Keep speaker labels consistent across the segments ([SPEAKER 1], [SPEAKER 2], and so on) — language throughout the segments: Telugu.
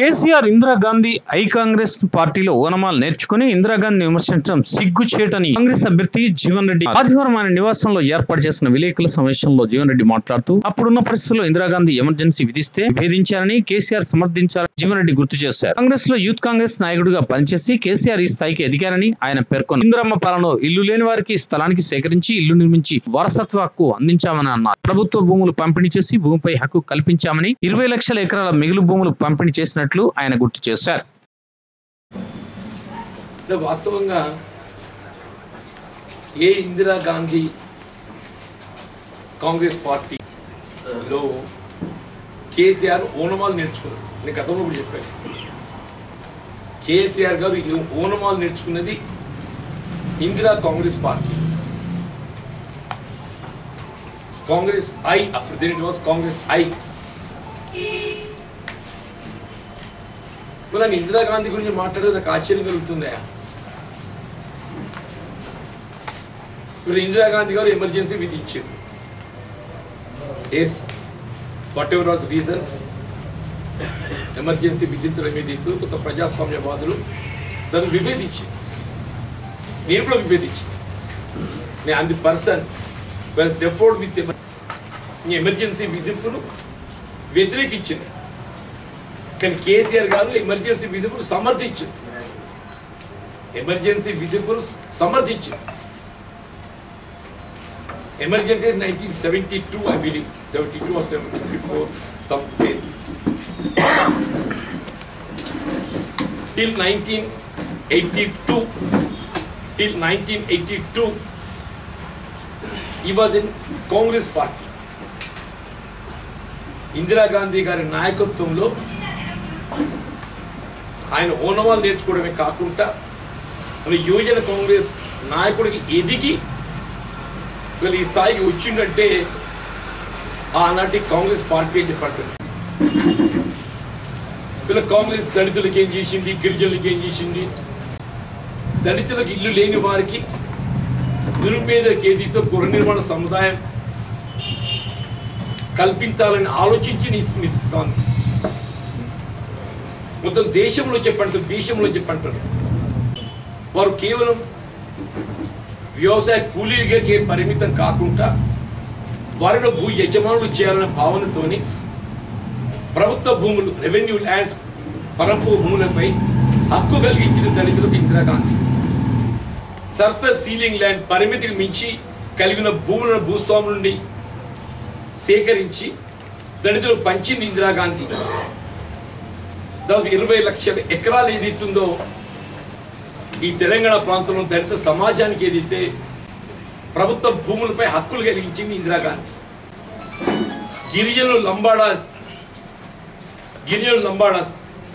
[SPEAKER 1] కేసీఆర్ ఇందిరాగాంధీ ఐ కాంగ్రెస్ పార్టీలో ఓనమాలు నేర్చుకుని ఇందిరాగాంధీ విమర్శించడం సిగ్గుచేటని కాంగ్రెస్ అభ్యర్థి జీవన్ రెడ్డి ఆదివారం ఆయన నివాసంలో ఏర్పాటు చేసిన విలేకరుల సమావేశంలో జీవన్ రెడ్డి మాట్లాడుతూ అప్పుడున్న పరిస్థితుల్లో ఇందిరాగాంధీ ఎమర్జెన్సీ విధిస్తే భేదించారని కేసీఆర్ సమర్థించారని జీవన్ రెడ్డి గుర్తు చేశారు కాంగ్రెస్ లో యూత్ కాంగ్రెస్ నాయకుడిగా పనిచేసి కేసీఆర్ ఈ స్థాయికి ఎదిగారని ఆయన పేర్కొన్నారు ఇందిరమ్మ పాలనలో ఇల్లు లేని వారికి స్థలానికి సేకరించి ఇల్లు నిర్మించి వారసత్వ హక్కు అందించామని అన్నారు ప్రభుత్వ భూములు పంపిణీ చేసి భూమిపై హక్కు కల్పించామని ఇరవై లక్షల ఎకరాల మిగులు భూములు పంపిణీ చేసినట్లు ఆయన గుర్తు చేశారు
[SPEAKER 2] అంటే వాస్తవంగా ఏ ఇందిరాగాంధీ కాంగ్రెస్ పార్టీలో కేసీఆర్ ఓనమాలు నేర్చుకున్నారు నేను గతంలో కూడా చెప్పాను కేసీఆర్ గారు ఈ ఓనమాలు నేర్చుకున్నది Indira Congress party Congress I then it was Congress I ఇప్పుడు నాకు ఇందిరాగాంధీ గురించి మాట్లాడేది నాకు ఆశ్చర్యం కలుగుతుందా ఇప్పుడు ఇందిరాగాంధీ గారు ఎమర్జెన్సీ విధించారు yes what ever are reasons emergency విధించడం ఏదైతే కొంత ప్రజాస్వామ్యవాదులు దాన్ని విభేదించారు నేను కూడా విభేదించాను నేను అంది పర్సన్ డెఫోర్డ్ విత్ ఎమర్జెన్సీ విధింపును వ్యతిరేకించింది కానీ కేసీఆర్ గారు emergency విధింపును సమర్థించింది emergency విధింపును సమర్థించింది emergency nineteen seventy two I believe seventy two are seventy four something till 1982 till 1982 he was in Congress party Indira Gandhi గారి నాయకత్వంలో ఆయన ఓనవాలు నేర్చుకోవడమే కాకుండా మన యువజన కాంగ్రెస్ నాయకుడికి ఎదిగి వీళ్ళు ఈ స్థాయికి వచ్చిందంటే ఆనాటి కాంగ్రెస్ పార్టీ అని చెప్పంటుంది వీళ్ళ కాంగ్రెస్ దళితులకు ఏం చేసింది గిరిజనులకు ఏం చేసింది దళితులకు ఇల్లు లేని వారికి నిరుపేదలకు ఏదైతే గృహ నిర్మాణ సముదాయం కల్పించాలని ఆలోచించి మిస్ మిస్ గాంధీ మొత్తం దేశంలో చెప్పంటారు దేశంలో చెప్పంటారు వారు కేవలం వ్యవసాయ కూలీలకే పరిమితం కాకుండా వారిలో భూ యజమానులు చేయాలనే భావనతోని ప్రభుత్వ భూములు రెవెన్యూ ల్యాండ్స్ పరంపు భూములపై హక్కు కలిగించిన దళితులకు ఇందిరాగాంధీ సర్ప్లస్ సీలింగ్ ల్యాండ్ పరిమితికి మించి కలిగిన భూములను భూస్వాముల నుండి సేకరించి దళితులకు పంచింది ఇందిరాగాంధీ దాదాపు ఇరవై లక్షల ఎకరాలు ఏదైతుందో ఈ తెలంగాణ ప్రాంతంలో దళిత సమాజానికి ఏదైతే ప్రభుత్వ భూములపై హక్కులు కలిగించింది ఇందిరాగాంధీ గిరిజనులు లంబాడాస్ గిరిజనులు లంబాడాస్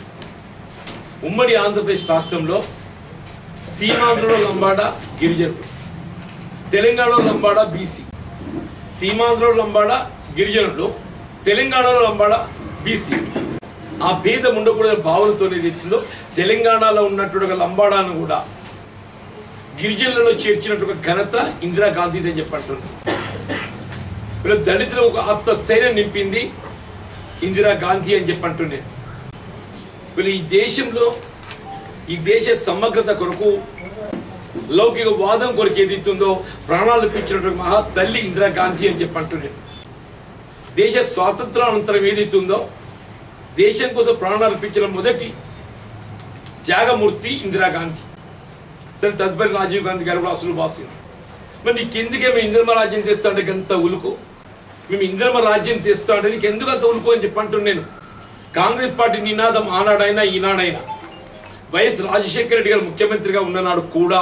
[SPEAKER 2] ఉమ్మడి ఆంధ్రప్రదేశ్ రాష్ట్రంలో సీమాంధ్రలో లంబాడ గిరిజనులు తెలంగాణలో లంబాడ బీసీ సీమాంధ్రలో లంబాడ గిరిజనులు తెలంగాణలో లంబాడ బీసీ ఆ భేదం ఉండకూడదని భావనతో ఏదైతుందో తెలంగాణలో ఉన్నటువంటి ఒక లంబాడాను కూడా గిరిజనులలో చేర్చినట్టు ఒక ఘనత ఇందిరాగాంధీది అని చెప్పంటుంది వీళ్ళు దళితులు ఒక ఆత్మస్థైర్యం నింపింది ఇందిరా గాంధీ అని చెప్పంటుండే వీళ్ళు ఈ దేశంలో ఈ దేశ సమగ్రత కొరకు లౌకిక వాదం కొరకు ఏదైతుందో ప్రాణాలు ఇప్పించినటువంటి మహా తల్లి ఇందిరా గాంధీ అని చెప్పంటుండే దేశ స్వాతంత్రానంతరం ఏదైతుందో దేశం కోసం ప్రాణాలు ఇప్పించిన మొదటి త్యాగమూర్తి ఇందిరాగాంధీ సరే తదుపరి రాజీవ్ గాంధీ గారు కూడా అసలు బాసు మరి నీకెందుకే మేము ఇందిరమ రాజ్యం తెస్తా అంటే ఎంత ఉలుకు మేము ఇందిరమ రాజ్యం తెస్తా అంటే నీకు ఎందుకు అంత ఉలుకు అని చెప్పంటున్నాను నేను కాంగ్రెస్ పార్టీ నినాదం ఆనాడైనా ఈనాడైనా వైఎస్ రాజశేఖర రెడ్డి గారు ముఖ్యమంత్రిగా ఉన్ననాడు కూడా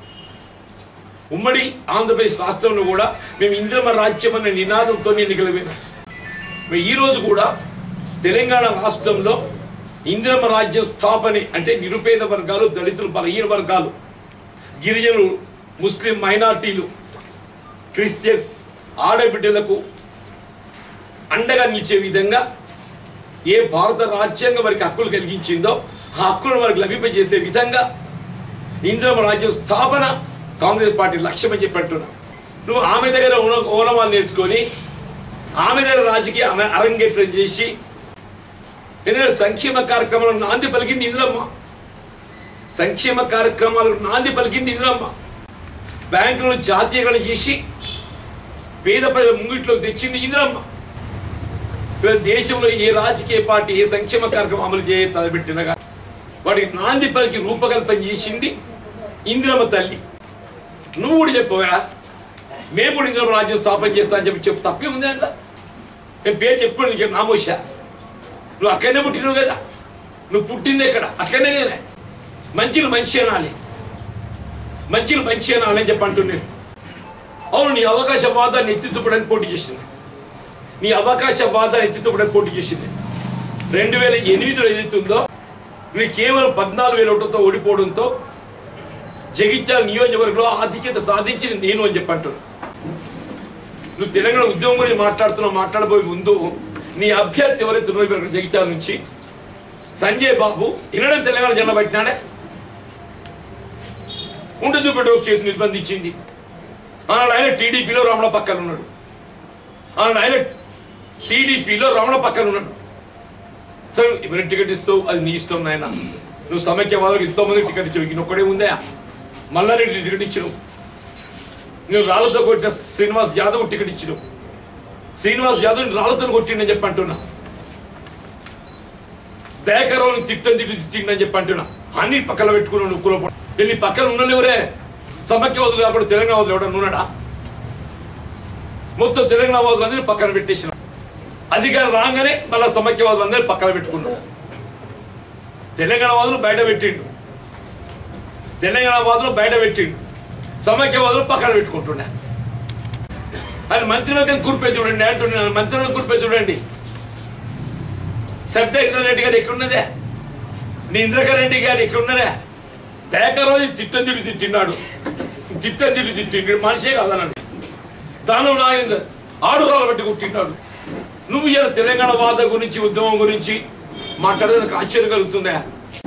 [SPEAKER 2] ఉమ్మడి ఆంధ్రప్రదేశ్ రాష్ట్రంలో కూడా మేము ఇందిరమ రాజ్యం అనే నినాదంతో ఎన్నికలు పోయినాం మరి ఈ రోజు కూడా తెలంగాణ రాష్ట్రంలో ఇందిరమ రాజ్యం స్థాపన అంటే నిరుపేద వర్గాలు దళితులు బలహీన వర్గాలు గిరిజనులు ముస్లిం మైనార్టీలు క్రిస్టియన్స్ ఆడబిడ్డలకు అండగా నిలిచే విధంగా ఏ భారత రాజ్యాంగం వారికి హక్కులు కలిగించిందో ఆ హక్కులను వారికి లభింపజేసే విధంగా ఇందిరమ రాజ్యం స్థాపన కాంగ్రెస్ పార్టీ లక్ష్యమని చెప్పంటున్నా నువ్వు ఆమె దగ్గర ఓన ఓనమాలు నేర్చుకొని ఆమె దగ్గర రాజకీయ అర- అరంగేట్రం చేసి ఎందుకంటే సంక్షేమ కార్యక్రమాలకు నాంది పలికింది ఇందిరమ్మ సంక్షేమ కార్యక్రమాలకు నాంది పలికింది ఇందిరమ్మ బ్యాంకులను జాతీయకరణ చేసి పేద ప్రజల ముంగిట్లో తెచ్చింది ఇందిరమ్మ ఇవాళ దేశంలో ఏ రాజకీయ పార్టీ ఏ సంక్షేమ కార్యక్రమం అమలు చేయ తలపెట్టినా కానీ వాటికి నాంది పలికి రూపకల్పన చేసింది ఇందిరమ్మ తల్లి నువ్వు కూడా చెప్పవా మేము కూడా ఇందిరమ్మ రాజ్యం స్థాపన చేస్తా అని చెప్పి చెప్పు తప్పే ఉంది అంట నేను పేరు చెప్పుకోండి నీకు నామోషా నువ్వు అక్కడనే పుట్టినావు కదా నువ్వు పుట్టింది ఎక్కడ అక్కడనే కదా మంచిలు మంచి అనాలి మంచిలు మంచి అనాలి అని చెప్పి అంటున్నాను అవును నీ అవకాశవాదాన్ని ఎత్తిత్తుపడని పోటీ చేసింది నీ అవకాశవాదాన్ని ఎత్తిత్తుపడని పోటీ చేసింది రెండు వేల ఎనిమిదిలో ఏదైతుందో నీ కేవలం పద్నాలుగు వేల ఒకటితో ఓడిపోవడంతో జగిత్యాల నియోజకవర్గంలో ఆధిక్యత సాధించింది నేను అని చెప్పి అంటున్నాను నువ్వు తెలంగాణ ఉద్యమం గురించి మాట్లాడుతున్నావు మాట్లాడబోయే ముందు నీ అభ్యర్థి ఎవరైతే ఉన్నారో ఇక్కడ జగిత్యాల నుంచి సంజయ్ బాబు ఇన్నడం తెలంగాణ జెండా పట్టినాడే ఉంటే చూపెట్టు చేసి నిర్బంధించింది ఆనాడు ఆయన టీడీపీలో రమణ పక్కన ఉన్నాడు ఆనాడు ఆయన టీడీపీలో రమణ పక్కన ఉన్నాడు సరే ఎవరికి టికెట్ ఇస్తావు అది నీ ఇష్టం నాయన నువ్వు సమైక్యవాదులకు ఎంతో మంది టికెట్ ఇచ్చావు ఇంక ఒక్కడే ఉందా మల్లారెడ్డి టికెట్ ఇచ్చినావు నువ్వు రాళ్ళతో కొట్టిన శ్రీనివాస్ యాదవ్ టికెట్ ఇచ్చినావు శ్రీనివాస్ యాదవ్ రాళ్ళతో కొట్టిండని చెప్పి అంటున్నా దయాకరావుని తిట్టని తిట్టి తిట్టిండని చెప్పి అంటున్నా అన్ని పక్కన పెట్టుకున్నావు నువ్వు కులప ఢిల్లీ పక్కన ఉన్న ఎవరే సమైక్యవాదులు కాకుండా తెలంగాణ వాదులు ఎవడన్నా ఉన్నాడా మొత్తం తెలంగాణ వాదులు అందరినీ పక్కన పెట్టేసిన అధికారం రాగానే మళ్ళీ సమైక్యవాదులు అందరినీ పక్కన పెట్టుకున్నాడు తెలంగాణ వాదులు బయట పెట్టిండు తెలంగాణ వాదులు బయట పెట్టిండు సమైక్యవాదులు పక్కన పెట్టుకుంటుండే ఆయన మంత్రివర్గం కూర్పే చూడండి అంటున్నాను మంత్రివర్గం కూర్పే చూడండి సబితా ఇంద్రారెడ్డి గారు ఎక్కడున్నదే నీ ఇంద్రకర్ రెడ్డి గారు ఎక్కడున్నదే రోజు తిట్టని తిట్టి తిట్టినాడు తిట్టని తిట్టి తిట్టిండు మనిషే కాదనండి దానం నాగేందర్ ఆడురాలు పెట్టి కుట్టినాడు నువ్వు ఇలా తెలంగాణ వాద గురించి ఉద్యమం గురించి మాట్లాడితే నాకు ఆశ్చర్యం కలుగుతుందా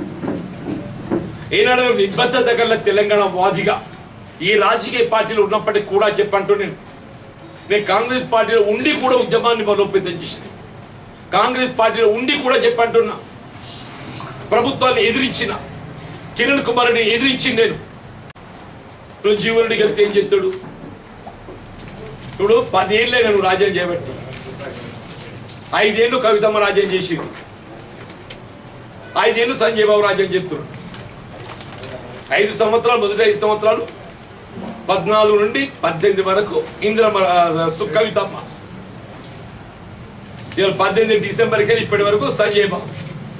[SPEAKER 2] ఏనాడు నిబద్ధత గల తెలంగాణ వాదిగా ఈ రాజకీయ పార్టీలు ఉన్నప్పటికీ కూడా చెప్పంటూ నేను నేను కాంగ్రెస్ పార్టీలో ఉండి కూడా ఉద్యమాన్ని బలోపేతం చేసింది కాంగ్రెస్ పార్టీలో ఉండి కూడా చెప్పంటున్నా ప్రభుత్వాన్ని ఎదిరించిన కిరణ్ కుమార్ రెడ్డిని ఎదిరించింది నేను ఇప్పుడు జీవన్ రెడ్డికి వెళ్తే ఏం చెప్తాడు ఇప్పుడు పదేళ్ళే నేను రాజ్యం చేయబట్టి ఐదేళ్ళు కవితమ్మ రాజ్యం చేసింది ఐదేళ్ళు సంజయ్ బాబు రాజ్యం చెప్తున్నాడు ఐదు సంవత్సరాలు మొదటి ఐదు సంవత్సరాలు పద్నాలుగు నుండి పద్దెనిమిది వరకు ఇందిరమ్మ ఆ, సు- కవితమ్మ ఇవాళ పద్దెనిమిది డిసెంబర్కి ఇప్పటి వరకు సంజయ్ బాబు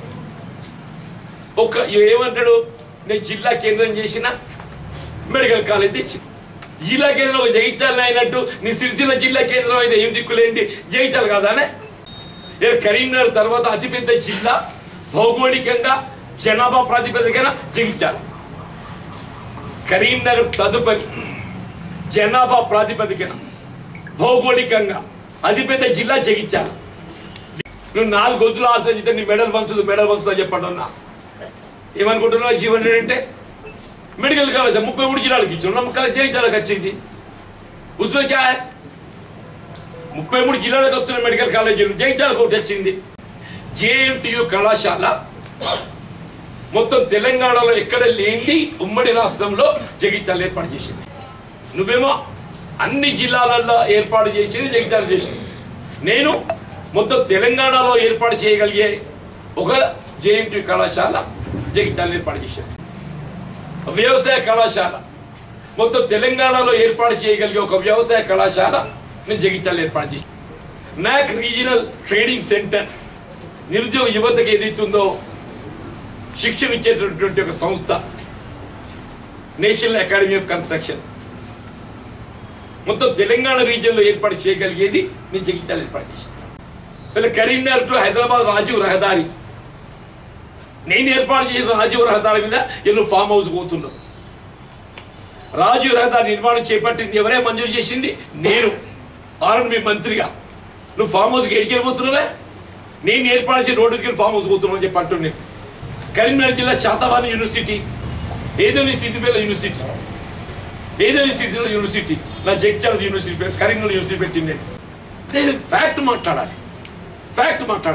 [SPEAKER 2] ఒక ఏమంటాడు నేను జిల్లా కేంద్రం చేసిన మెడికల్ కాలేజ్ తెచ్చి జిల్లా కేంద్రం ఒక జగిత్యాల అయినట్టు నీ సిరిసిల్ల జిల్లా కేంద్రం అయితే ఏం దిక్కులేంది జగిత్యాల కాదానే ఇక్కడ కరీంనగర్ తర్వాత అతిపెద్ద జిల్లా భౌగోళికంగా జనాభా ప్రాతిపదికన జగిత్యాల కరీంనగర్ తదుపరి జనాభా ప్రాతిపదికన భౌగోళికంగా అతిపెద్ద జిల్లా జగిత్యాల నువ్వు నాలుగు గొంతులు ఆశ్రయించితే నీ మెడల్ పంచుదు మెడల్ పంచుతా చెప్పండి అన్నా ఏమనుకుంటున్నావు జీవన్ రెడ్డి అంటే మెడికల్ కాలేజ్ ముప్పై మూడు జిల్లాలకు ఇచ్చారు నమ్మకాలు జయించాలకు వచ్చింది ఉస్మే క్యా హై ముప్పై మూడు జిల్లాలకు వస్తున్న మెడికల్ కాలేజీలు జయించాలకు ఒకటి వచ్చింది జేఎన్టీయు కళాశాల మొత్తం తెలంగాణలో ఎక్కడ లేనిది ఉమ్మడి రాష్ట్రంలో జగిత్యాల ఏర్పాటు చేసింది నువ్వేమో అన్ని జిల్లాలలో ఏర్పాటు చేసింది జగిత్యాల చేసింది నేను మొత్తం తెలంగాణలో ఏర్పాటు చేయగలిగే ఒక జేఎన్టీ కళాశాల జగిత్యాల ఏర్పాటు చేశాను వ్యవసాయ కళాశాల మొత్తం తెలంగాణలో ఏర్పాటు చేయగలిగే ఒక వ్యవసాయ కళాశాల నేను జగిత్యాల ఏర్పాటు చేశాను నాక్ రీజనల్ ట్రేడింగ్ సెంటర్ నిరుద్యోగ యువతకు ఏదైతుందో శిక్షణ ఇచ్చేటటువంటి ఒక సంస్థ నేషనల్ అకాడమీ ఆఫ్ కన్స్ట్రక్షన్ మొత్తం తెలంగాణ రీజియన్లో ఏర్పాటు చేయగలిగేది నేను జగిత్యాల ఏర్పాటు చేశాను వీళ్ళ కరీంనగర్ టు హైదరాబాద్ రాజీవ్ రహదారి నేను ఏర్పాటు చేసిన రాజీవ్ రహదారి మీద వీళ్ళు ఫామ్ హౌస్ పోతున్నాం రాజీవ్ రహదారి నిర్మాణం చేపట్టింది ఎవరే మంజూరు చేసింది నేను ఆర్ఎన్బి మంత్రిగా నువ్వు ఫామ్ హౌస్కి ఎడికి వెళ్ళిపోతున్నావే నేను ఏర్పాటు చేసిన రోడ్డుకి వెళ్ళి ఫామ్ హౌస్ పోతున్నావు అని చెప్పి అంటున్నాను కరీంనగర్ జిల్లా శాతవాహన యూనివర్సిటీ ఏదో నీ సిద్దిపేట యూనివర్సిటీ ఏదో నీ సిద్దిపేట యూనివర్సిటీ నా జగిత్యాల యూనివర్సిటీ పేరు కరీంనగర్ యూనివర్సిటీ పెట్టింది నేను ఫ్యాక్ట్ మాట్లాడాలి ఫ్యాక్ట్ మాట్లాడాలి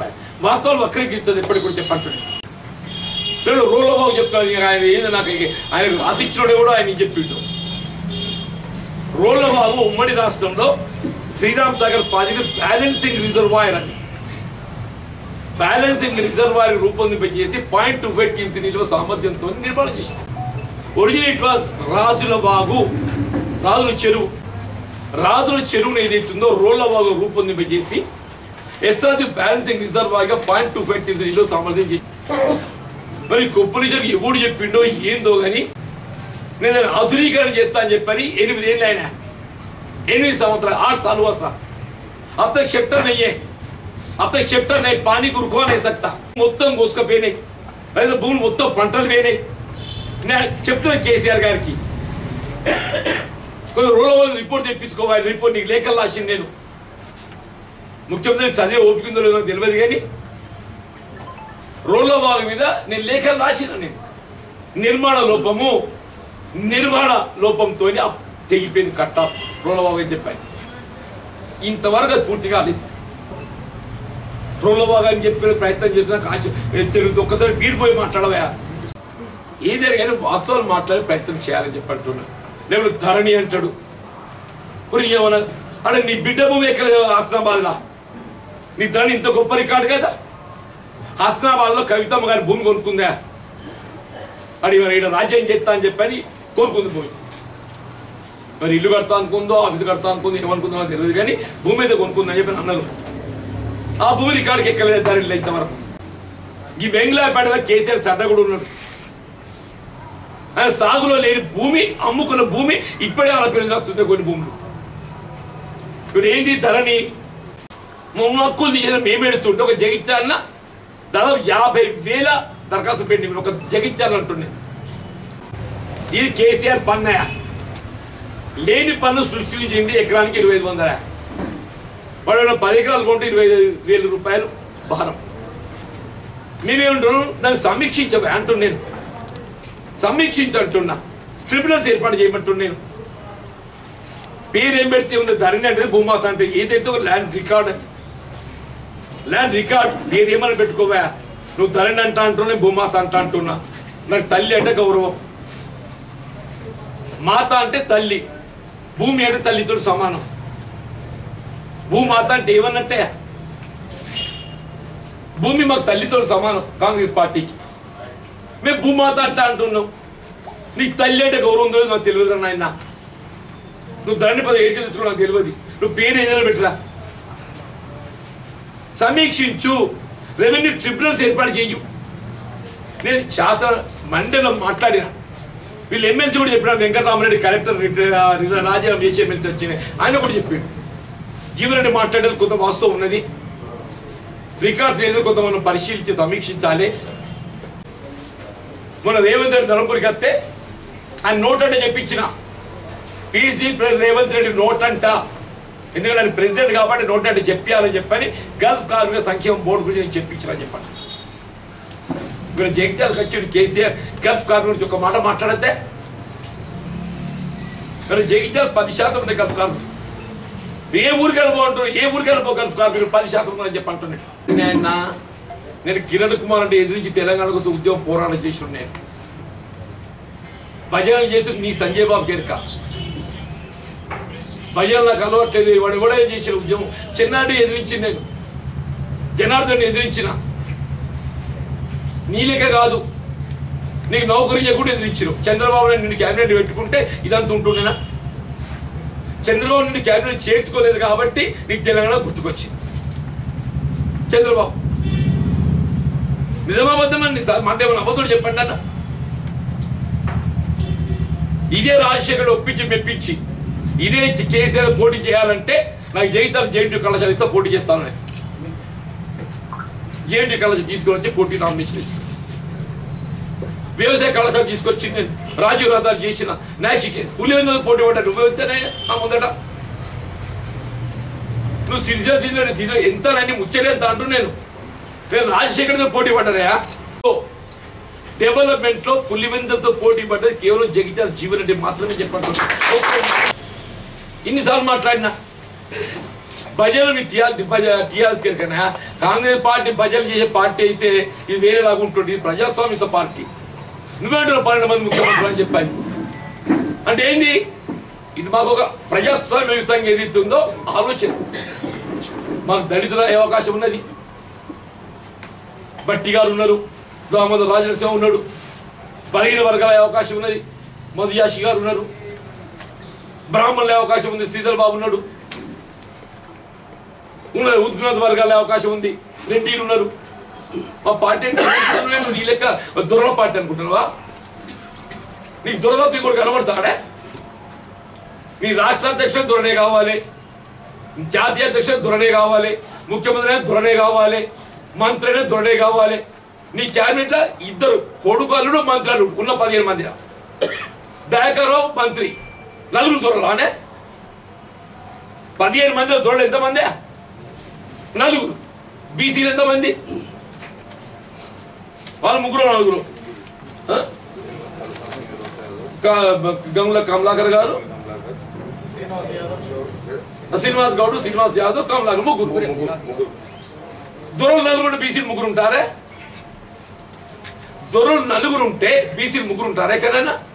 [SPEAKER 2] వాస్తవాలు వక్రీకరించదు ఎప్పటికి కూడా చెప్పంటున్నాడు వీళ్ళు రూలబాబు చెప్తాడు ఇక ఆయన ఏదో నాకు ఇక ఆయన రాసిచ్చినోడే కూడా ఆయన చెప్పిండు రోళ్ళబాబు ఉమ్మడి రాష్ట్రంలో Sriram Sagar project balancing reservoir అని బ్యాలెన్సింగ్ రిజర్వాయర్ రూపొందింపజేసి పాయింట్ టూ ఫైవ్ టీమ్స్ నిల్వ సామర్థ్యంతో నిర్మాణం చేసింది ఒరిజినల్ ఇట్ వాస్ రాజుల బాగు రాజుల చెరువు రాజుల చెరువును ఏదైతుందో రోళ్ల బాగు రూపొందింపజేసి ఎస్రాజు బ్యాలెన్సింగ్ రిజర్వాయర్గా పాయింట్ టూ ఫైవ్ టీమ్స్ నిల్వ సామర్థ్యం చేసి మరి కొప్పునిజం ఎవడు చెప్పిండో ఏందో కానీ నేను దాన్ని ఆధునీకరణ చేస్తా అని చెప్పని ఎనిమిది ఏళ్ళు ఆయన ఎనిమిది సంవత్సరాలు आठ साल हुआ सर अब तक शेप्टर नहीं है अब तक शेप्टर नहीं पानी को रुकवा नहीं सकता మొత్తం కోసుకపోయినాయి లేదా భూములు మొత్తం పంటలు పోయినాయి నేను చెప్తున్నా కేసీఆర్ గారికి కొంచెం రూల్ వాళ్ళు రిపోర్ట్ తెప్పించుకోవాలి రిపోర్ట్ నీకు లేఖలు రాసింది నేను ముఖ్యమంత్రి చదివే ఓపిక ఉందో లేదో నాకు తెలియదు కానీ రోడ్ల భాగం మీద నేను లేఖలు రాసిన నేను నిర్మాణ లోపము నిర్మాణ లోపంతో తెగిపోయింది కట్ట రోడ్ల భాగం అని చెప్పాను ఇంతవరకు అది పూర్తిగా కాలేదు రోడ్ల భాగం అని చెప్పిన ప్రయత్నం చేసిన కాశీ తెలుగు ఒక్కసారి బీడిపోయి మాట్లాడవా ఏదైనా కానీ వాస్తవాలు మాట్లాడే ప్రయత్నం చేయాలని చెప్పి అంటున్నా నేను ధరణి అంటాడు ఇప్పుడు ఏమన్నా అంటే నీ బిడ్డ భూమి ఎక్కడ హస్నాబాద్లా నీ ధరణి ఇంత గొప్ప రికార్డు కదా హస్నాబాద్లో కవితమ్మ గారి భూమి కొనుక్కుందా అది మరి ఈడ రాజ్యం చేస్తా అని చెప్పని కోరుకుంది భూమి మరి ఇల్లు కడతా అనుకుందో ఆఫీస్ కడతా అనుకుందో ఏమనుకుందో నాకు తెలియదు కానీ భూమి అయితే కొనుక్కుందని చెప్పి అన్నారు ఆ భూమి రికార్డుకి ఎక్కలేదు దాని ఇంతవరకు ఈ వెంగళపేటలో కేసీఆర్ సడ్డ కూడా ఉన్నాడు ఆయన సాగులో లేని భూమి అమ్ముకున్న భూమి ఇప్పుడే వాళ్ళ పేరు దక్కుతుంది కొన్ని భూములు ఇప్పుడు ఏంది ధరని మొన్న హక్కులు తీసిన మేము ఎడుతుంటే ఒక జగిత్యాలన దాదాపు యాభై వేల దరఖాస్తు పెండింగ్ ఒక జగిత్యాల అంటుండే ఇది కేసీఆర్ పన్నయ లేని పన్ను సృష్టించింది ఎకరానికి ఇరవై ఐదు వందల వాడు ఏమన్నా పది ఎకరాలు కొంటే ఇరవై ఐదు వేల రూపాయలు భారం మేమేమంటున్నాం దాన్ని సమీక్షించబోయే అంటున్నాను నేను సమీక్షించంటున్నా ట్రిబ్యునల్స్ ఏర్పాటు చేయమంటున్నా నేను పేరు ఏం పెడితే ఉంది ధరణి అంటే భూమాత అంటే ఏదైతే ఒక ల్యాండ్ రికార్డ్ అని ల్యాండ్ రికార్డ్ పేరు ఏమని పెట్టుకోవా నువ్వు ధరణి అంట అంటున్నా భూమాత అంట అంటున్నా నాకు తల్లి అంటే గౌరవం మాత అంటే తల్లి భూమి అంటే తల్లితో సమానం భూమాత అంటే ఏమన్నట్టే భూమి మాకు తల్లితో సమానం కాంగ్రెస్ పార్టీకి మేము భూమాత అంట అంటున్నాం నీకు తల్లి అంటే గౌరవం ఉందో నాకు తెలియదు నాయన నువ్వు ధరణి పద ఏంటి తెచ్చుకో నాకు తెలియదు నువ్వు పేరు ఏదైనా పెట్టరా సమీక్షించు రెవెన్యూ ట్రిబ్యునల్స్ ఏర్పాటు చేయు నేను శాసన మండలం మాట్లాడిన వీళ్ళు ఎమ్మెల్సీ కూడా చెప్పిన వెంకటరామరెడ్డి కలెక్టర్ రిజ- రాజీనామా చేసి ఎమ్మెల్సీ వచ్చినాయి ఆయన కూడా చెప్పాడు జీవరెడ్డి మాట్లాడేది కొంత వాస్తవం ఉన్నది రికార్డ్స్ ఏదో కొంత మనం పరిశీలించి సమీక్షించాలి మన రేవంత్ రెడ్డి ధనంపూరికి వస్తే ఆయన నోట్ అంటే చెప్పించిన పీసీ రేవంత్ రెడ్డి నోట్ అంట ఎందుకంటే ఆయన ప్రెసిడెంట్ కాబట్టి నోట్ అంటే చెప్పాలని చెప్పని గల్ఫ్ కార్మిక సంక్షేమ బోర్డు గురించి నేను చెప్పించిన చెప్పండి ఇక్కడ జగిత్యాలకు వచ్చి కేసీఆర్ గల్ఫ్ కార్మిక గురించి ఒక మాట మాట్లాడితే మరి జగిత్యాల పది శాతం ఉంది గల్ఫ్ కార్మికులు ఏ ఊరికి వెళ్ళిపోంటారు ఏ ఊరికి వెళ్ళిపో గల్ఫ్ కార్మికులు పది శాతం ఉందని చెప్పి అంటున్నాడు నేను నేను కిరణ్ కుమార్ అంటే ఎదిరించి తెలంగాణ కోసం ఉద్యమం పోరాటం చేసి నేను భజనలు చేసి నీ సంజయ్ బాబు కేరక భజన నాకు అలవాట్లేదు వాడు ఎవడే చేసిన ఉద్యమం చిన్నాడు ఎదిరించి నేను జనార్దన్ ఎదిరించిన నీలేక కాదు నీకు నౌకరీ కూడా ఎదిరించిన చంద్రబాబు నాయుడు నిన్ను క్యాబినెట్ పెట్టుకుంటే ఇదంతా ఉంటుండేనా చంద్రబాబు నిన్ను క్యాబినెట్ చేర్చుకోలేదు కాబట్టి నీకు తెలంగాణ గుర్తుకొచ్చింది చంద్రబాబు నిజమాబద్ధమని మాట ఏమైనా అబద్ధుడు చెప్పండి అన్న ఇదే రాజశేఖర్ ఒప్పించి మెప్పించి ఇదే కేసీఆర్ పోటీ చేయాలంటే నాకు జగితాలు జేఎన్టీ కళాశాల ఇస్తే పోటీ చేస్తాను నేను జేఎన్టీ కళాశాల తీసుకొని వచ్చి పోటీ నామినేషన్ ఇచ్చి వ్యవసాయ కళాశాల తీసుకొచ్చి నేను రాజీవ్ రథాలు చేసిన న్యాషిక్ పులివెందులు పోటీ పడ్డా నువ్వు వెళ్తేనే నా ముందట నువ్వు సిరిసిల్ల తీసుకుని సిరిసిల్ల ఎంత నన్ను ముచ్చడే ఎంత అంటూ నేను నేను రాజశేఖర్తో పోటీ పడ్డారా డెవలప్మెంట్ లో పులివెందులతో పోటీ పడ్డది కేవలం జగిత్యాల జీవన్ రెడ్డి మాత్రమే చెప్పండి ఇన్నిసార్లు మాట్లాడినా ప్రజలు మీ టీఆర్ టీఆర్ఎస్ కన్నా కాంగ్రెస్ పార్టీ ప్రజలు చేసే పార్టీ అయితే ఇది వేరేలాగా ఉంటుంది ఇది ప్రజాస్వామ్యత పార్టీ నువ్వేంటారు పన్నెండు మంది ముఖ్యమంత్రులు అని చెప్పాను అంటే ఏంది ఇది మాకు ఒక ప్రజాస్వామ్యయుతంగా ఏదైతే ఉందో ఆలోచన మాకు దళితుల ఏ అవకాశం ఉన్నది బట్టి గారు ఉన్నారు దామోదర్ రాజనరసింహ ఉన్నాడు బలహీన వర్గాల అవకాశం ఉన్నది మధుయాషి గారు ఉన్నారు బ్రాహ్మణుల అవకాశం ఉంది శ్రీధర్ బాబు ఉన్నాడు ఉన్నది ఉద్యోగ వర్గాల అవకాశం ఉంది రెడ్డిలు ఉన్నారు మా పార్టీ అంటే నువ్వు నీ లెక్క దురల పార్టీ అనుకుంటున్నావా నీకు దురద కూడా కనబడతాడే నీ రాష్ట్ర అధ్యక్షుడు దురనే కావాలి జాతీయ అధ్యక్షుడు దురనే కావాలి ముఖ్యమంత్రి అయినా దురనే కావాలి మంత్రి అయినా దురనే కావాలి నీ క్యాబినెట్ లో ఇద్దరు కొడుకు అల్లుడు మంత్రి అల్లుడు ఉన్న పదిహేను మంది దయాకర్రావు మంత్రి నలుగురు దొరలానే పదిహేను మందిలో దొరలు ఎంతమంది నలుగురు బీసీలు ఎంతమంది వాళ్ళు ముగ్గురు నలుగురు ఆ? క- గంగుల కమలాకర్ గారు శ్రీనివాస్ గౌడ్ శ్రీనివాస్ యాదవ్ కమలాకర్ ముగ్గురు దొరలు నలుగురు బీసీలు ముగ్గురు ఉంటారే దొరలు నలుగురు ఉంటే బీసీలు ముగ్గురు ఉంటారే ఎక్కడైనా